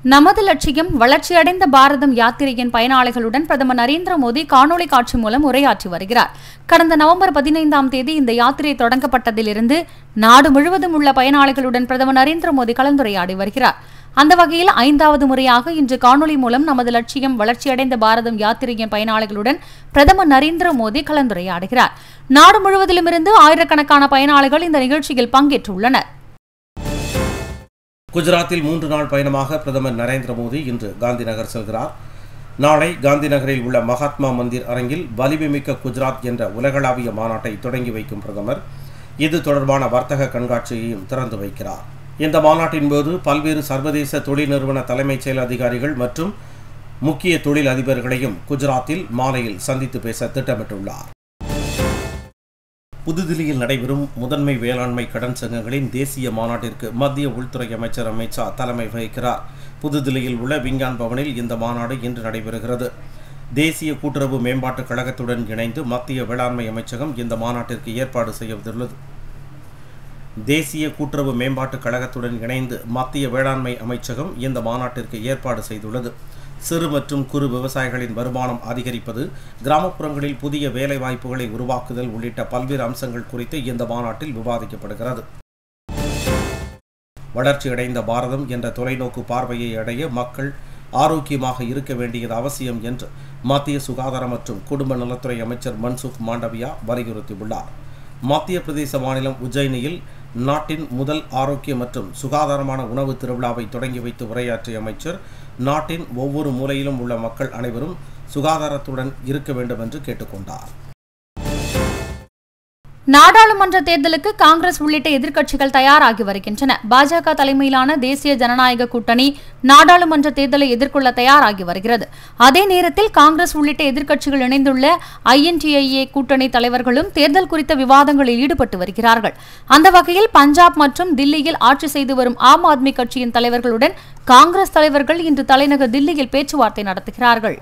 நமது லட்சியம் வளர்ச்சியடைந்த பாரதம் யாத்திரையின் பயனாளிகளுடன் பிரதமர் நரேந்திர மோடி காணொலி காட்சி மூலம் உரையாற்றி வருகிறார் கடந்த நவம்பர் பதினைந்தாம் தேதி இந்த யாத்திரை தொடங்கப்பட்டதிலிருந்து நாடு முழுவதும் உள்ள பயனாளிகளுடன் பிரதமர் நரேந்திர மோடி கலந்துரையாடி வருகிறார் அந்த வகையில் ஐந்தாவது முறையாக இன்று காணொலி மூலம் நமது லட்சியம் வளர்ச்சியடைந்த பாரதம் யாத்திரையின் பயனாளிகளுடன் பிரதமர் நரேந்திர மோடி கலந்துரையாடுகிறார் நாடு முழுவதிலுமிருந்து ஆயிரக்கணக்கான பயனாளிகள் இந்த நிகழ்ச்சியில் பங்கேற்றுள்ளனர் குஜராத்தில் மூன்று நாள் பயணமாக பிரதமர் நரேந்திர மோடி இன்று காந்தி நகர் செல்கிறார் நாளை காந்தி நகரில் உள்ள மகாத்மா மந்திர் அரங்கில் வலிமைமிக்க குஜராத் என்ற உலகளாவிய மாநாட்டை தொடங்கி வைக்கும் பிரதமர் இது தொடர்பான வர்த்தக கண்காட்சியையும் திறந்து வைக்கிறார் இந்த மாநாட்டின் போது பல்வேறு சர்வதேச தொழில் நிறுவன தலைமைச் செயல் அதிகாரிகள் மற்றும் முக்கிய தொழில் அதிபர்களையும் குஜராத்தில் மாலையில் சந்தித்து பேச திட்டமிட்டுள்ளார் புதுதில்லியில் நடைபெறும் முதன்மை வேளாண்மை கடன் சங்கங்களின் தேசிய மாநாட்டிற்கு மத்திய உள்துறை அமைச்சர் அமித் ஷா தலைமை வகிக்கிறார் புதுதில்லியில் உள்ள விஞ்ஞான் பவனில் இந்த மாநாடு இன்று நடைபெறுகிறது தேசிய கூட்டுறவு மேம்பாட்டுக் கழகத்துடன் இணைந்து மத்திய வேளாண்மை அமைச்சகம் இந்த மாநாட்டிற்கு ஏற்பாடு செய்துள்ளது தேசிய கூட்டுறவு மேம்பாட்டுக் கழகத்துடன் இணைந்து மத்திய வேளாண்மை அமைச்சகம் இந்த மாநாட்டிற்கு ஏற்பாடு செய்துள்ளது சிறு மற்றும் குறு விவசாயிகளின் வருமானம் அதிகரிப்பது கிராமப்புறங்களில் புதிய வேலை வாய்ப்புகளை உருவாக்குதல் உள்ளிட்ட பல்வேறு அம்சங்கள் குறித்து இந்த மாநாட்டில் விவாதிக்கப்படுகிறது வளர்ச்சியடைந்த பாரதம் என்ற தொலைநோக்கு பார்வையை அடைய மக்கள் ஆரோக்கியமாக இருக்க வேண்டியது அவசியம் என்று மத்திய சுகாதார மற்றும் குடும்ப நலத்துறை அமைச்சர் மன்சுக் மாண்டவியா வலியுறுத்தியுள்ளார் மத்திய பிரதேச மாநிலம் உஜ்ஜயினியில் நாட்டின் முதல் ஆரோக்கிய மற்றும் சுகாதாரமான உணவு திருவிழாவை தொடங்கி வைத்து உரையாற்றிய அமைச்சர் நாட்டின் ஒவ்வொரு மூலையிலும் உள்ள மக்கள் அனைவரும் சுகாதாரத்துடன் இருக்க வேண்டும் என்று கேட்டுக்கொண்டார் நாடாளுமன்ற தேர்தலுக்கு காங்கிரஸ் உள்ளிட்ட எதிர்க்கட்சிகள் தயாராகி வருகின்றன பாஜக தலைமையிலான தேசிய ஜனநாயக கூட்டணி நாடாளுமன்ற தேர்தலை எதிர்கொள்ள தயாராகி வருகிறது அதே நேரத்தில் காங்கிரஸ் உள்ளிட்ட எதிர்க்கட்சிகள் இணைந்துள்ள ஐஎன்டிஐஏ கூட்டணி தலைவர்களும் தேர்தல் குறித்த விவாதங்களில் ஈடுபட்டு வருகிறார்கள் அந்த வகையில் பஞ்சாப் மற்றும் தில்லியில் ஆட்சி செய்து வரும் ஆம் ஆத்மி கட்சியின் தலைவர்களுடன் காங்கிரஸ் தலைவர்கள் இன்று தலைநகர் தில்லியில் பேச்சுவார்த்தை நடத்துகிறார்கள்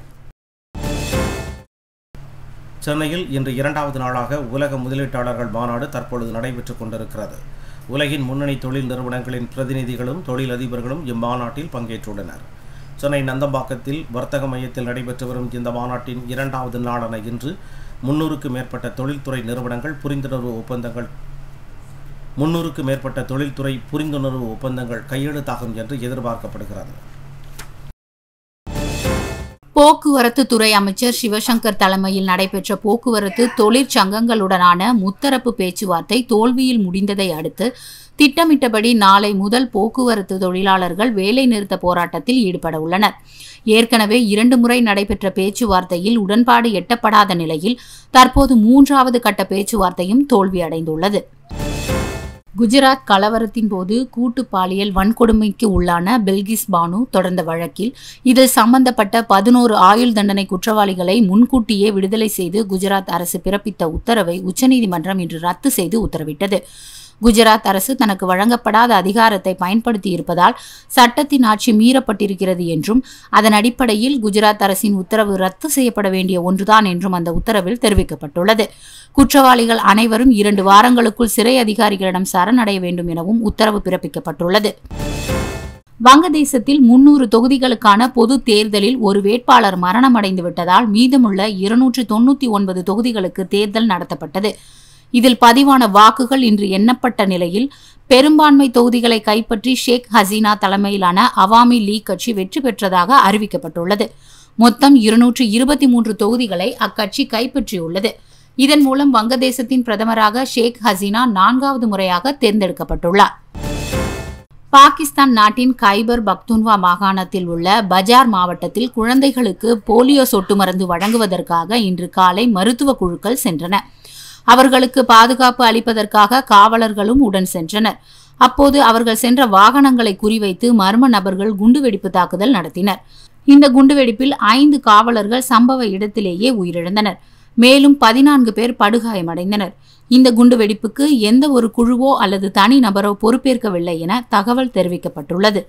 சென்னையில் இன்று இரண்டாவது நாளாக உலக முதலீட்டாளர்கள் மாநாடு தற்பொழுது நடைபெற்றுக் கொண்டிருக்கிறது உலகின் முன்னணி தொழில் நிறுவனங்களின் பிரதிநிதிகளும் தொழிலதிபர்களும் இம்மாநாட்டில் பங்கேற்றுள்ளனர் சென்னை நந்தம்பாக்கத்தில் வர்த்தக மையத்தில் நடைபெற்று வரும் இந்த மாநாட்டின் இரண்டாவது நாளான இன்று முன்னூறுக்கு மேற்பட்ட தொழில்துறை நிறுவனங்கள் புரிந்துணர்வு ஒப்பந்தங்கள் முன்னூறுக்கு மேற்பட்ட தொழில்துறை புரிந்துணர்வு ஒப்பந்தங்கள் கையெழுத்தாகும் என்று எதிர்பார்க்கப்படுகிறது போக்குவரத்து துறை அமைச்சர் சிவசங்கர் தலைமையில் நடைபெற்ற போக்குவரத்து தொழிற்சங்கங்களுடனான முத்தரப்பு பேச்சுவார்த்தை தோல்வியில் முடிந்ததை அடுத்து திட்டமிட்டபடி நாளை முதல் போக்குவரத்து தொழிலாளர்கள் வேலைநிறுத்த போராட்டத்தில் ஈடுபட உள்ளனர் ஏற்கனவே இரண்டு முறை நடைபெற்ற பேச்சுவார்த்தையில் உடன்பாடு எட்டப்படாத நிலையில் தற்போது மூன்றாவது கட்ட பேச்சுவார்த்தையும் தோல்வியடைந்துள்ளது குஜராத் கலவரத்தின் போது கூட்டு பாலியல் வன்கொடுமைக்கு உள்ளான பில்கிஸ் பானு தொடர்ந்த வழக்கில் இதில் சம்பந்தப்பட்ட பதினோரு ஆயுள் தண்டனை குற்றவாளிகளை முன்கூட்டியே விடுதலை செய்து குஜராத் அரசு பிறப்பித்த உத்தரவை உச்சநீதிமன்றம் இன்று ரத்து செய்து உத்தரவிட்டது குஜராத் அரசு தனக்கு வழங்கப்படாத அதிகாரத்தை பயன்படுத்தி இருப்பதால் சட்டத்தின் ஆட்சி மீறப்பட்டிருக்கிறது என்றும் அதன் அடிப்படையில் குஜராத் அரசின் உத்தரவு ரத்து செய்யப்பட வேண்டிய ஒன்றுதான் என்றும் அந்த உத்தரவில் தெரிவிக்கப்பட்டுள்ளது குற்றவாளிகள் அனைவரும் இரண்டு வாரங்களுக்குள் சிறை அதிகாரிகளிடம் சரணடைய வேண்டும் எனவும் உத்தரவு பிறப்பிக்கப்பட்டுள்ளது வங்கதேசத்தில் முன்னூறு தொகுதிகளுக்கான பொது தேர்தலில் ஒரு வேட்பாளர் மரணமடைந்து விட்டதால் மீதமுள்ள இருநூற்று தொண்ணூற்றி ஒன்பது தொகுதிகளுக்கு தேர்தல் நடத்தப்பட்டது இதில் பதிவான வாக்குகள் இன்று எண்ணப்பட்ட நிலையில் பெரும்பான்மை தொகுதிகளை கைப்பற்றி ஷேக் ஹசீனா தலைமையிலான அவாமி லீக் கட்சி வெற்றி பெற்றதாக அறிவிக்கப்பட்டுள்ளது மொத்தம் இருநூற்று இருபத்தி மூன்று தொகுதிகளை அக்கட்சி கைப்பற்றியுள்ளது இதன் மூலம் வங்கதேசத்தின் பிரதமராக ஷேக் ஹசீனா நான்காவது முறையாக தேர்ந்தெடுக்கப்பட்டுள்ளார் பாகிஸ்தான் நாட்டின் கைபர் பக்துன்வா மாகாணத்தில் உள்ள பஜார் மாவட்டத்தில் குழந்தைகளுக்கு போலியோ சொட்டு மருந்து வழங்குவதற்காக இன்று காலை மருத்துவ குழுக்கள் சென்றன அவர்களுக்கு பாதுகாப்பு அளிப்பதற்காக காவலர்களும் உடன் சென்றனர் அப்போது அவர்கள் சென்ற வாகனங்களை குறிவைத்து மர்ம நபர்கள் குண்டுவெடிப்பு தாக்குதல் நடத்தினர் இந்த குண்டுவெடிப்பில் ஐந்து காவலர்கள் சம்பவ இடத்திலேயே உயிரிழந்தனர் மேலும் பதினான்கு பேர் படுகாயமடைந்தனர் இந்த குண்டுவெடிப்புக்கு எந்த ஒரு குழுவோ அல்லது தனி நபரோ பொறுப்பேற்கவில்லை என தகவல் தெரிவிக்கப்பட்டுள்ளது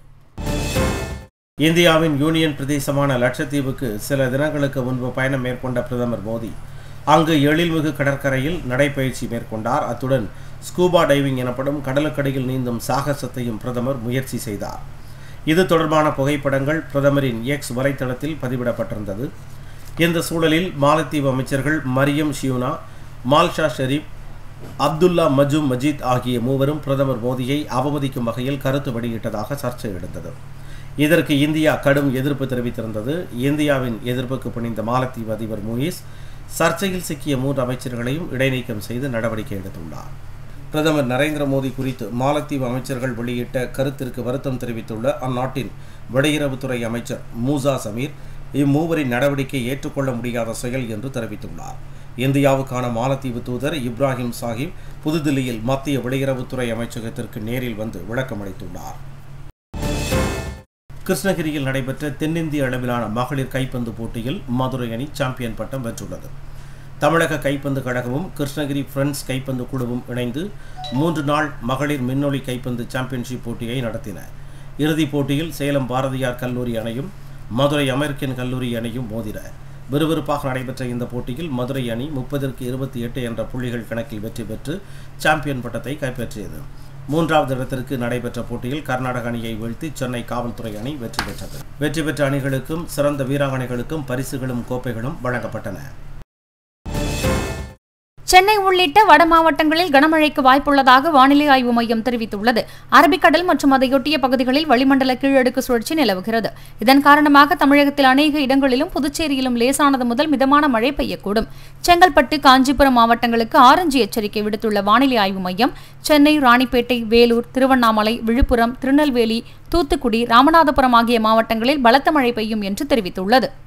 இந்தியாவின் யூனியன் பிரதேசமான லட்சத்தீவுக்கு சில தினங்களுக்கு முன்பு பயணம் மேற்கொண்ட பிரதமர் மோடி அங்கு எழில்மிகு கடற்கரையில் நடைப்பயிற்சி மேற்கொண்டார் அத்துடன் ஸ்கூபா டைவிங் எனப்படும் கடலுக்கடியில் நீந்தும் சாகசத்தையும் பிரதமர் முயற்சி செய்தார் இது தொடர்பான புகைப்படங்கள் பிரதமரின் எக்ஸ் வலைத்தளத்தில் பதிவிடப்பட்டிருந்தது இந்த சூழலில் மாலத்தீவு அமைச்சர்கள் மரியம் ஷியூனா மால்ஷா ஷெரீப் அப்துல்லா மஜூம் மஜீத் ஆகிய மூவரும் பிரதமர் மோடியை அவமதிக்கும் வகையில் கருத்து வெளியிட்டதாக சர்ச்சை எழுந்தது இதற்கு இந்தியா கடும் எதிர்ப்பு தெரிவித்திருந்தது இந்தியாவின் எதிர்ப்புக்கு பணிந்த மாலத்தீவு அதிபர் மூயிஸ் சர்ச்சையில் சிக்கிய மூன்று அமைச்சர்களையும் இடைநீக்கம் செய்து நடவடிக்கை எடுத்துள்ளார் பிரதமர் நரேந்திர மோடி குறித்து மாலத்தீவு அமைச்சர்கள் வெளியிட்ட கருத்திற்கு வருத்தம் தெரிவித்துள்ள அந்நாட்டின் வெளியுறவுத்துறை அமைச்சர் மூசா சமீர் இம்மூவரின் நடவடிக்கை ஏற்றுக்கொள்ள முடியாத செயல் என்று தெரிவித்துள்ளார் இந்தியாவுக்கான மாலத்தீவு தூதர் இப்ராஹிம் சாஹிப் புதுதில்லியில் மத்திய வெளியுறவுத்துறை அமைச்சகத்திற்கு நேரில் வந்து விளக்கமளித்துள்ளார் கிருஷ்ணகிரியில் நடைபெற்ற தென்னிந்திய அளவிலான மகளிர் கைப்பந்து போட்டியில் மதுரை அணி சாம்பியன் பட்டம் வென்றுள்ளது தமிழக கைப்பந்து கழகமும் கிருஷ்ணகிரி ஃப்ரெண்ட்ஸ் கைப்பந்து குழுவும் இணைந்து மூன்று நாள் மகளிர் மின்னொளி கைப்பந்து சாம்பியன்ஷிப் போட்டியை நடத்தின இறுதிப் போட்டியில் சேலம் பாரதியார் கல்லூரி அணியும் மதுரை அமெரிக்கன் கல்லூரி அணியும் மோதின விறுவிறுப்பாக நடைபெற்ற இந்த போட்டியில் மதுரை அணி முப்பதற்கு இருபத்தி எட்டு என்ற புள்ளிகள் கணக்கில் வெற்றி பெற்று சாம்பியன் பட்டத்தை கைப்பற்றியது மூன்றாவது இடத்திற்கு நடைபெற்ற போட்டியில் கர்நாடக அணியை வீழ்த்தி சென்னை காவல்துறை அணி வெற்றி பெற்றது வெற்றி பெற்ற அணிகளுக்கும் சிறந்த வீராங்கனைகளுக்கும் பரிசுகளும் கோப்பைகளும் வழங்கப்பட்டன சென்னை உள்ளிட்ட வட மாவட்டங்களில் கனமழைக்கு வாய்ப்புள்ளதாக வானிலை ஆய்வு மையம் தெரிவித்துள்ளது அரபிக்கடல் மற்றும் அதையொட்டிய பகுதிகளில் வளிமண்டல கீழடுக்கு சுழற்சி நிலவுகிறது இதன் காரணமாக தமிழகத்தில் அநேக இடங்களிலும் புதுச்சேரியிலும் லேசானது முதல் மிதமான மழை பெய்யக்கூடும் செங்கல்பட்டு காஞ்சிபுரம் மாவட்டங்களுக்கு ஆரஞ்சு எச்சரிக்கை விடுத்துள்ள வானிலை ஆய்வு மையம் சென்னை ராணிப்பேட்டை வேலூர் திருவண்ணாமலை விழுப்புரம் திருநெல்வேலி தூத்துக்குடி ராமநாதபுரம் ஆகிய மாவட்டங்களில் பலத்த மழை பெய்யும் என்று தெரிவித்துள்ளது